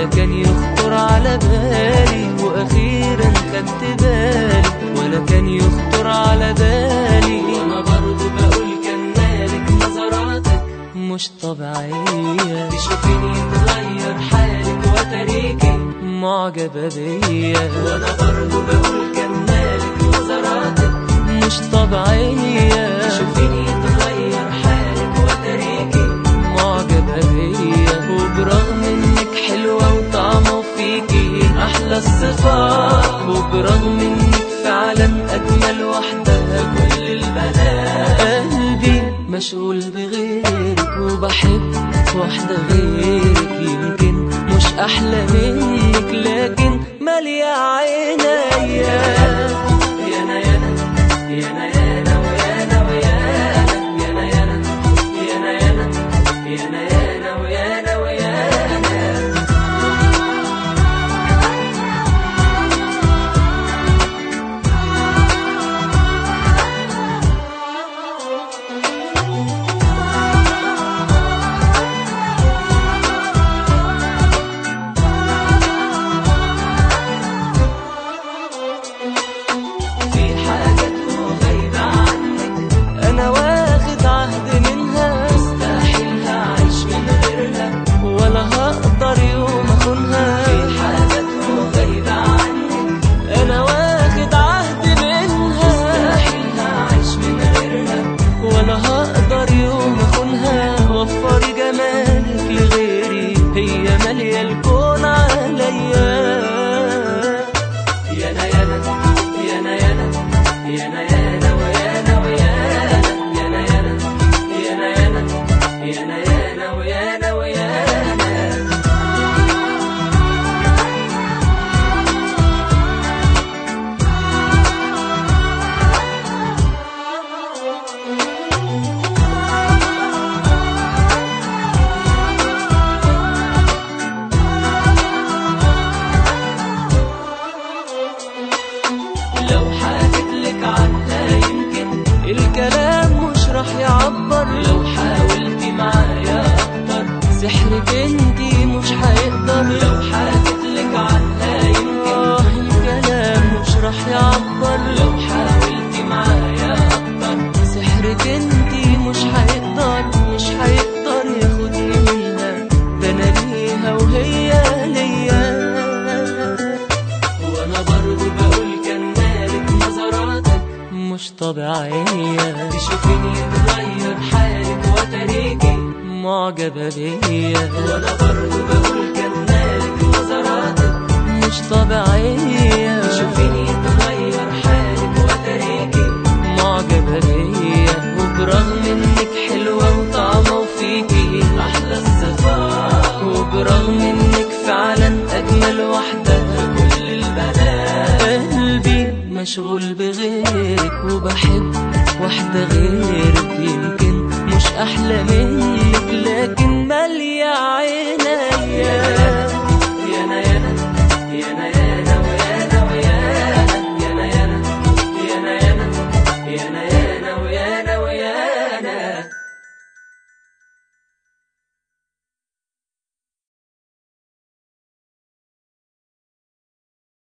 ولا كان يخطر على بالي واخيرا خدت بالي ولا كان يخطر على بالي وانا برضه بقول كان مالك نظراتك مش طبيعية تشوفيني تغير حالك وتريكي معجبة بيا وانا برضه بقول كان مالك نظراتك مش طبيعية تشوفيني تغير حالك وتريكي معجبة بيا وبرغم انك حلوة وطعمة فيكي احلى الصفات وبرغم انك فعلا اجمل واحدة كل البنات قلبي مشغول بغيرك وبحب واحدة غيرك يمكن مش احلى منك لكن مالية عينيا يانا يانا يانا يانا ويانا ويانا يانا يانا يانا يانا يانا يانا ويانا ويانا في حاجات غايبة عنك أنا واخد عهد منها مستحيل هعيش من غيرها ولا هقدر يوم أخونها في حاجات غايبة عنك أنا واخد عهد منها مستحيل هعيش من غيرها ولا هقدر يوم أخونها وفري جمالك لغيري هي مالية الكون عليا يانا يانا يانا يانا يانا يانا ويانا ويانا يانا يانا يانا يانا يانا يانا ويانا ويانا لو حكيت لك عنها يمكن الكلام مش راح يعبر لو حاولتي معايا اكتر سحرك انتي مش هيقدر لو حكيت لك عنها يمكن الكلام مش راح يعبر لو حاولتي معايا اكتر سحرك انتي مش هيقدر مش هيقدر ياخدني منها ده انا ليها وهي ليا وانا برضو بقول كان مالك نظراتك مش طبيعية تشوفيني تغير حالك وتريكي معجبة بيا وانا برضو بقول كان مالك نظراتك مش طبيعية تشوفيني تغير حالك وتريكي معجبة بيا وبرغم انك حلوة وطعمة وفيكي احلى الصفات وبرغم انك فعلا اجمل واحدة في كل البنات قلبي مشغول بغيرك وبحب واحدة غيرك